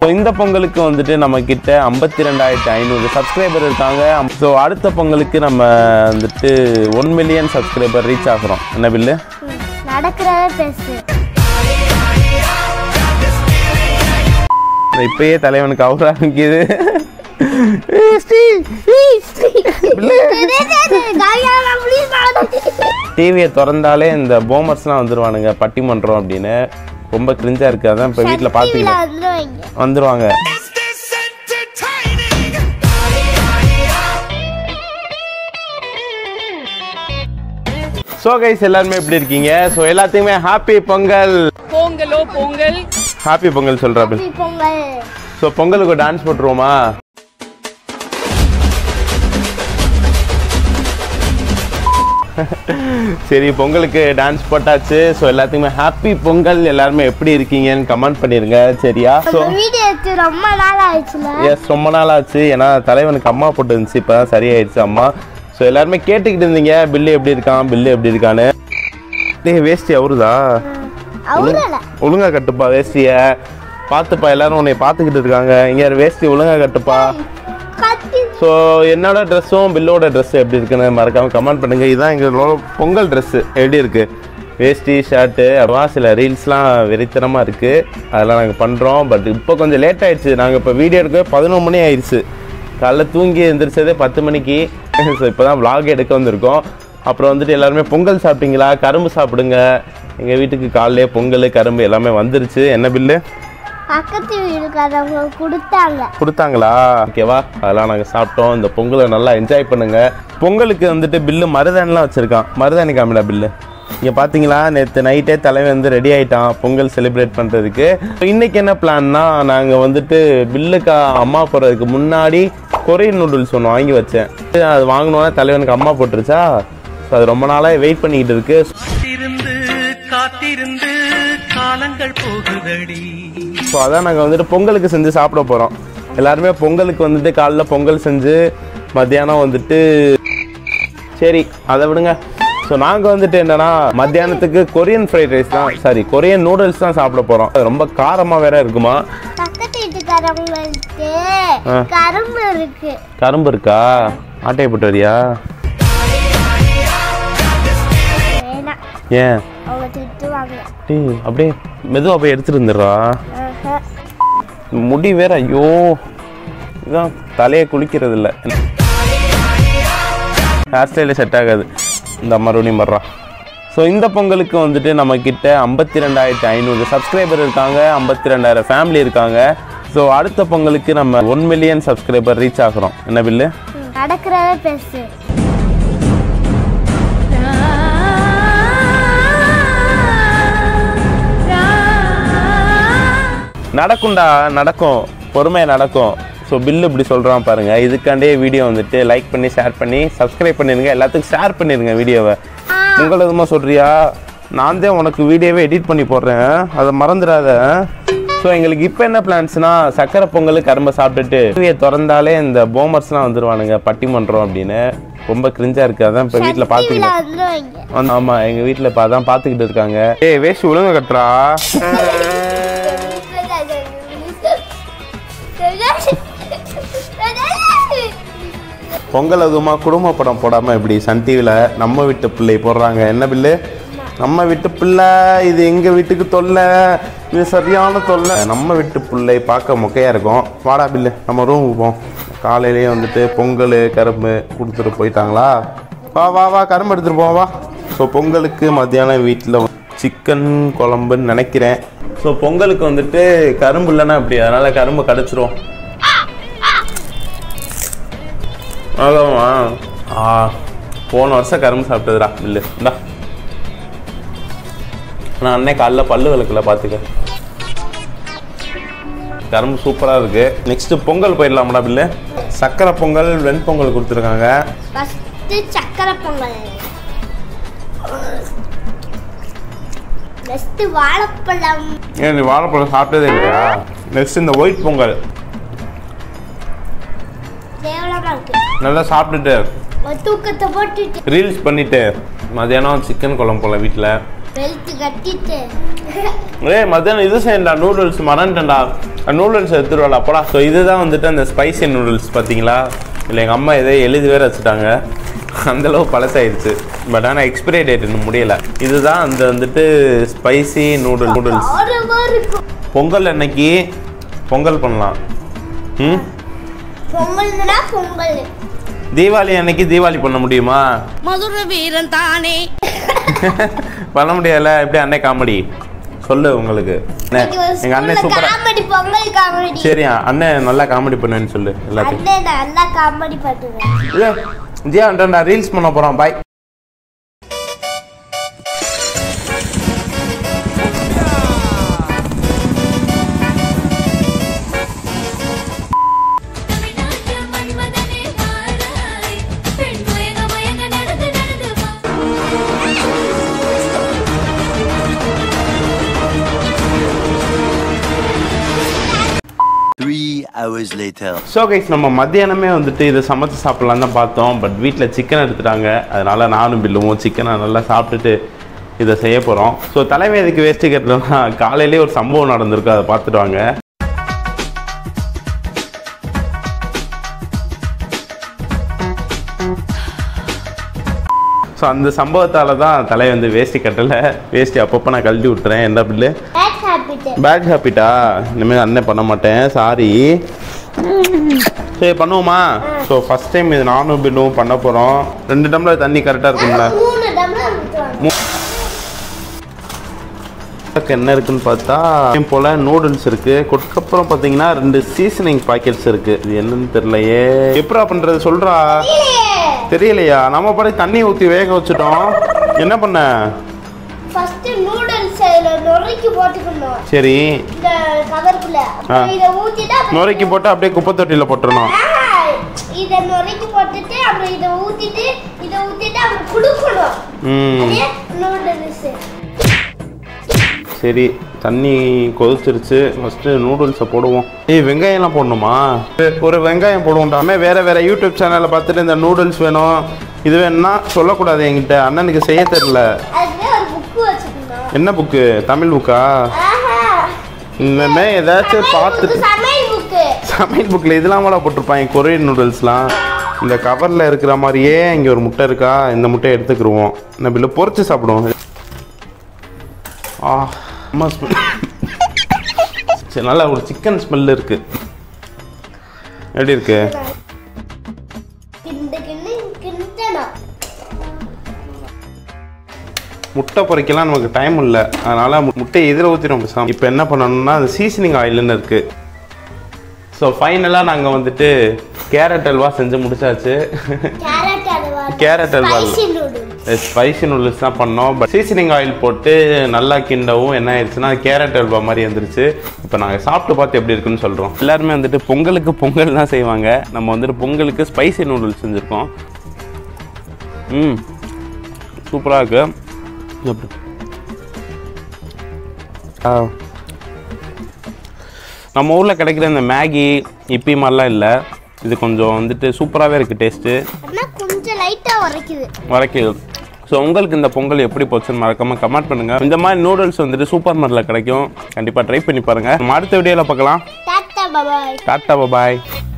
So இந்த பொங்கலுக்கு வந்துட்டு நம்ம கிட்ட ஐம்பத்தி ரெண்டாயிரத்தி ஐநூறு சப்ஸ்கிரைபர் இருக்காங்க ஸோ அடுத்த பொங்கலுக்கு நம்ம வந்துட்டு ஒன் மில்லியன் சப்ஸ்கிரைபர் ரீச் ஆகுறோம் என்ன பில்லு நடக்கிறத பேசு இப்பயே தலைவனுக்கு அவர ஆரம்பிக்குது டிவியை திறந்தாலே இந்த போமர்ஸ்லாம் வந்துருவானுங்க பட்டிமன்றம் அப்படின்னு ரொம்ப கிரிஞ்சா இருக்கு அதான் இப்போ வீட்டில் பார்த்துக்கிட்டேன் வந்துருவாங்க வந்துருவாங்க ஸோ கைஸ் எல்லாருமே எப்படி இருக்கீங்க ஸோ எல்லாத்துக்குமே ஹாப்பி பொங்கல் பொங்கலோ பொங்கல் ஹாப்பி பொங்கல் சொல்கிறா பொங்கல் ஸோ பொங்கலுக்கு டான்ஸ் போட்டுருவோமா சரி பொங்கலுக்கு டான்ஸ் போட்டாச்சு ஸோ எல்லாத்துக்குமே ஹாப்பி பொங்கல் எல்லாருமே எப்படி இருக்கீங்கன்னு கமெண்ட் பண்ணிருங்க சரியா ஸோ வீடியோ எடுத்து ரொம்ப நாள் ஆயிடுச்சுல எஸ் ரொம்ப நாள் ஆச்சு ஏன்னா தலைவனுக்கு அம்மா போட்டு இருந்துச்சு இப்போ தான் சரியாயிடுச்சு அம்மா ஸோ எல்லாருமே கேட்டுக்கிட்டு இருந்தீங்க பில்லு எப்படி இருக்கான் பில்லு எப்படி இருக்கான்னு டேய் வேஷ்டி அவருதா அவங்கள ஒழுங்கா கட்டுப்பா வேஷ்டிய பார்த்துப்பா எல்லாரும் உன்னை பார்த்துக்கிட்டு இருக்காங்க இங்கே வேஷ்டி ஒழுங்கா கட்டுப்பா கத்தி ஸோ என்னோட ட்ரெஸ்ஸும் பில்லோட ட்ரெஸ் எப்படி இருக்குன்னு மறக்காம கமெண்ட் பண்ணுங்க இதுதான் எங்களோட பொங்கல் ட்ரெஸ்ஸு எப்படி இருக்கு வேஷ்டி ஷர்ட்டு அப்புறம் சில ரீல்ஸ்லாம் வெறித்தனமாக இருக்குது அதெல்லாம் நாங்கள் பண்ணுறோம் பட் இப்போ கொஞ்சம் லேட் ஆயிடுச்சு நாங்கள் இப்போ வீடியோ எடுக்கவே பதினொன்று மணி ஆயிடுச்சு காலைல தூங்கி எந்திரிச்சதே பத்து மணிக்கு ஸோ இப்போ தான் vlog எடுக்க வந்திருக்கோம் அப்புறம் வந்துட்டு எல்லாருமே பொங்கல் சாப்பிட்டீங்களா கரும்பு சாப்பிடுங்க எங்கள் வீட்டுக்கு காலையிலே பொங்கல் கரும்பு எல்லாமே வந்துருச்சு என்ன பில்லு பக்கத்து வீடுக்காரவங்க கொடுத்தாங்க கொடுத்தாங்களா ஓகேவா அதெல்லாம் நாங்கள் சாப்பிட்டோம் இந்த பொங்கலை நல்லா என்ஜாய் பண்ணுங்க பொங்கலுக்கு வந்துட்டு பில்லு மருதாணிலாம் வச்சுருக்கான் மருதாணி காமிடா பில்லு இங்கே பார்த்தீங்களா நேற்று நைட்டே தலைவன் வந்து ரெடி ஆயிட்டான் பொங்கல் செலிப்ரேட் பண்ணுறதுக்கு இன்னைக்கு என்ன பிளான்னா நாங்கள் வந்துட்டு பில்லுக்கு அம்மா போடுறதுக்கு முன்னாடி கொரியன் நூடுல்ஸ் ஒன்று வாங்கி வச்சேன் அது வாங்கினோன்னே தலைவனுக்கு அம்மா போட்டுருச்சா ஸோ அது ரொம்ப நாளாக வெயிட் பண்ணிக்கிட்டு இருக்கு காத்திருந்து காத்திருந்து காலங்கள் போகுதடி ஸோ அதான் நாங்கள் வந்துட்டு பொங்கலுக்கு செஞ்சு சாப்பிட போகிறோம் எல்லாருமே பொங்கலுக்கு வந்துட்டு காலைல பொங்கல் செஞ்சு மத்தியானம் வந்துட்டு சரி அதை விடுங்க ஸோ நாங்கள் வந்துட்டு என்னன்னா மத்தியானத்துக்கு கொரியன் ஃப்ரைட் ரைஸ் தான் சாரி கொரியன் நூடுல்ஸ் தான் சாப்பிட போகிறோம் அது ரொம்ப காரமாக வேற இருக்குமா பக்கத்து வீட்டுக்காரவங்களுக்கு ஆ. கரும்பு இருக்கு கரும்பு இருக்கா ஆட்டையை போட்டு வரியா வேணாம் ஏன் அவங்க திட்டுவாங்க டேய் அப்படியே மெதுவாக போய் எடுத்துட்டு வந்துடுறா ஆஹா. முடி வேற ஐயோ இதான் தலையை குளிக்கிறது இல்லை ஹேர் ஸ்டைலே செட் ஆகாது இந்த மறுபடியும் வர்றா ஸோ இந்த பொங்கலுக்கு வந்துட்டு நம்ம கிட்ட ஐம்பத்தி ரெண்டாயிரத்தி ஐநூறு சப்ஸ்கிரைபர் இருக்காங்க ஐம்பத்தி ரெண்டாயிரம் ஃபேமிலி இருக்காங்க ஸோ அடுத்த பொங்கலுக்கு நம்ம ஒன் மில்லியன் சப்ஸ்கிரைபர் ரீச் ஆகுறோம் என்ன பில்லு நடக்கிறத பேசு நடக்கும்டா நடக்கும் பொறுமையாக நடக்கும் ஸோ பில்லு இப்படி சொல்கிறான் பாருங்க இதுக்காண்டே வீடியோ வந்துட்டு லைக் பண்ணி ஷேர் பண்ணி சப்ஸ்கிரைப் பண்ணிடுங்க எல்லாத்துக்கும் ஷேர் பண்ணிடுங்க வீடியோவை உங்கள் எதுமா சொல்கிறியா நான் தான் உனக்கு வீடியோவே எடிட் பண்ணி போடுறேன் அதை மறந்துடாத ஸோ எங்களுக்கு இப்போ என்ன பிளான்ஸ்னா சக்கரை பொங்கல் கரும்பை சாப்பிட்டுட்டு டிவியை திறந்தாலே இந்த போமர்ஸ்லாம் வந்துருவானுங்க பட்டிமன்றம் அப்படின்னு ரொம்ப கிரிஞ்சா இருக்கு அதான் இப்போ வீட்டில் பார்த்துக்கிட்டேன் வந்துருவாங்க வந்து ஆமாம் எங்கள் வீட்டில் இப்போ அதான் பார்த்துக்கிட்டு இருக்காங்க ஏய் வேஷ்டி ஒழுங்கா கட்டுறா பொங்கல் அதுவுமா குடும்ப படம் போடாமல் இப்படி சன் டிவியில் நம்ம வீட்டு பிள்ளை போடுறாங்க என்ன பில்லு நம்ம வீட்டு பிள்ளை இது எங்கள் வீட்டுக்கு தொல்லை இது சரியான தொல்லை நம்ம வீட்டு பிள்ளை பார்க்க மொக்கையாக இருக்கும் வாடா பில்லு நம்ம ரூமுக்கு போம் காலையிலேயே வந்துட்டு பொங்கல் கரும்பு கொடுத்துட்டு போயிட்டாங்களா வா வா வா கரும்பு எடுத்துகிட்டு போவோம் வா ஸோ பொங்கலுக்கு மத்தியானம் வீட்டில் சிக்கன் குழம்புன்னு நினைக்கிறேன் ஸோ பொங்கலுக்கு வந்துட்டு கரும்பு இல்லைன்னா இப்படி அதனால் கரும்பு கடிச்சிரும் அதாம்மா ஆ போன வருஷம் கரும்பு சாப்பிட்டதுடா பில்லு இந்தா நான் அன்னை காலைல பல்லு விளக்குல பார்த்துக்க கரும்பு சூப்பராக இருக்கு நெக்ஸ்ட் பொங்கல் போயிடலாம்டா பில்லு சக்கரை பொங்கல் வெண்பொங்கல் கொடுத்துருக்காங்க ஃபஸ்ட்டு சக்கரை பொங்கல் நெக்ஸ்ட்டு வாழைப்பழம் ஏன் நீ வாழைப்பழம் சாப்பிட்டதே இல்லையா நெக்ஸ்ட் இந்த ஒயிட் பொங்கல் கேவலமாக இருக்கு நல்லா சாப்பிட்டுட்டு ஒரு தூக்கத்தை போட்டுட்டு ரீல்ஸ் பண்ணிட்டு மதியானம் சிக்கன் குழம்பு போல வீட்டில் வெளுத்து கட்டிட்டு ஏய் மத்தியானம் இது செய்யண்டா நூடுல்ஸ் மறந்துட்டேன்டா நூடுல்ஸ் எடுத்துட்டு வரலாம் போடா ஸோ இதுதான் வந்துட்டு அந்த ஸ்பைசி நூடுல்ஸ் பார்த்தீங்களா இல்லை எங்கள் அம்மா எதோ எழுதி வேற வச்சுட்டாங்க அந்தளவு பழசாயிருச்சு பட் ஆனால் எக்ஸ்பிரி டேட் இன்னும் முடியல இதுதான் அந்த வந்துட்டு ஸ்பைசி நூடுல் நூடுல்ஸ் காரமா இருக்கும் பொங்கல் அன்னைக்கு பொங்கல் பண்ணலாம் ம் பொங்கல்னா பொங்கல் தீபாவளி அன்னைக்கு தீபாவளி பண்ண முடியுமா மதுர வீரன் தானே பண்ண முடியல எப்படி அண்ணன் காமெடி சொல்லு உங்களுக்கு என்ன, எங்க அண்ணன் சூப்பரா காமெடி பொங்கல் காமெடி சரி அண்ணன் நல்லா காமெடி பண்ணுவேன்னு சொல்லு எல்லாத்தையும் அண்ணே நல்லா காமெடி பண்ணுவேன் இல்ல, ஜியா வந்துட்டா ரீல்ஸ் பண்ண போறோம் பாய் தமிழ்நாட்டு மன்மதனே வாராய் பெண் மயங்க மயங்க நடந்து நடந்து வா Three hours later. So guys நம்ம மத்தியானமே வந்துட்டு இதை சமைச்சு சாப்பிடலாம் தான் பார்த்தோம் பட் வீட்டில் சிக்கன் எடுத்துட்டாங்க அதனால நானும் பில்லுவோம் சிக்கனை நல்லா சாப்பிட்டுட்டு இதை செய்ய போகிறோம் ஸோ தலைமை எதுக்கு வேஸ்ட்டு கேட்டோம்னா காலையிலேயே ஒரு சம்பவம் நடந்திருக்கு அதை பார்த்துட்டு வாங்க ஸோ அந்த சம்பவத்தால் தான் தலை வந்து வேஷ்டி கட்டலை வேஷ்டி அப்பப்போ நான் கழட்டி விட்டுறேன் என்ன பில்லு பேக் ஹாபிட் பேக் ஹாப்பிட்டா இனிமேல் அண்ணன் பண்ண மாட்டேன் சாரி சரி பண்ணுவோமா ஸோ ஃபஸ்ட் டைம் இது நானும் பில்லும் பண்ண போகிறோம் ரெண்டு டம்ளர் தண்ணி கரெக்டாக இருக்கும்ல மூணு டம்ளர் ஊற்றுவாங்க இதுக்கு என்ன இருக்குன்னு பார்த்தா இதே போல் நூடுல்ஸ் இருக்கு அதுக்கப்புறம் பார்த்தீங்கன்னா ரெண்டு சீசனிங் பாக்கெட்ஸ் இருக்கு இது என்னன்னு தெரியலையே எப்படா பண்ணுறது சொல்றா தெரியலையா நம்ம படி தண்ணி ஊற்றி வேக வச்சுட்டோம் என்ன பண்ண ஃபர்ஸ்ட் நூடுல்ஸ் இதுல நொறுக்கி போட்டுக்கணும் சரி இந்த கவருக்குள்ள ஆ. இதை ஊத்திட்டு அப்புறம் நுரைக்கி போட்டு அப்படியே குப்பை தொட்டியில் போட்டுறணும் ஆஹா, இதை நொறுக்கி போட்டுட்டு அப்புறம் இதை ஊத்திட்டு இதை ஊத்திட்டு அப்புறம் குடுக்கணும் ம் அதே நூடுல்ஸ் சரி தண்ணி கொதிச்சிருச்சு ஃபஸ்ட்டு நூடுல்ஸை போடுவோம் ஏய் வெங்காயம்லாம் போடணுமா ஒரு வெங்காயம் போடுவோம்டாமே வேற வேற யூடியூப் சேனலில் பார்த்துட்டு இந்த நூடுல்ஸ் வேணும் இது வேணும்னா சொல்லக்கூடாது என்கிட்ட அண்ணனுக்கு செய்ய தெரில அதுல ஒரு புக்கு வச்சுக்கணும் என்ன புக்கு தமிழ் புக்கா ஆஹா. இனிமே ஏதாச்சும் பார்த்துட்டு சமையல் புக்கு சமையல் புக்கில் இதெல்லாம் கூட போட்டிருப்பாங்க கொரியன் நூடுல்ஸ்லாம் இந்த கவரில் இருக்கிற மாதிரியே இங்கே ஒரு முட்டை இருக்கா இந்த முட்டையை எடுத்துக்கிருவோம் இந்த பில்லு பொரிச்சு சாப்பிடுவோம் ஆ அம்மா ஸ்மெல் சரி நல்லா ஒரு சிக்கன் ஸ்மெல் இருக்கு எப்படி இருக்கு கிண்டு கிண்டு கிண்டணும் முட்டை பொரிக்கலாம் நமக்கு டைம் இல்லை அதனால மு- முட்டையை எதிர ஊற்றிடும் பேசாம இப்போ என்ன பண்ணணும்னா அந்த சீசனிங் ஆயில்னு இருக்கு ஸோ ஃபைனலாக நாங்கள் வந்துட்டு கேரட் அல்வா செஞ்சு முடிச்சாச்சு carrot halwa carrot halwa spicy noodles spicy noodles தான் பண்ணோம் பட் சீசனிங் ஆயில் போட்டு நல்லா கிண்டவும் என்ன ஆயிடுச்சுன்னா கேரட் அல்வா மாதிரி வந்துருச்சு இப்போ நாங்கள் சாப்பிட்டு பார்த்து எப்படி இருக்குன்னு சொல்கிறோம் எல்லாருமே வந்துட்டு பொங்கலுக்கு பொங்கல் தான் செய்வாங்க நம்ம வந்துட்டு பொங்கலுக்கு ஸ்பைசி நூடுல்ஸ் செஞ்சுருக்கோம் ம் சூப்பராக இருக்கு இது எப்படி? ஆ நம்ம ஊரில் கிடைக்கிற இந்த மேகி இப்பி மாதிரிலாம் இல்லை இது கொஞ்சம் வந்துட்டு சூப்பராகவே இருக்குது டேஸ்ட்டு ஆனா கொஞ்சம் லைட்டா உரைக்குது வரைக்கும் ஸோ உங்களுக்கு இந்த பொங்கல் எப்படி போச்சுன்னு மறக்காம கமெண்ட் பண்ணுங்க இந்த மாதிரி நூடுல்ஸ் வந்துட்டு சூப்பர் மார்க்கெட்டில் கிடைக்கும் கண்டிப்பாக ட்ரை பண்ணி பாருங்க நம்ம அடுத்த வீடியோவில் பார்க்கலாம் டாட்டா பாய் டாட்டா பாய்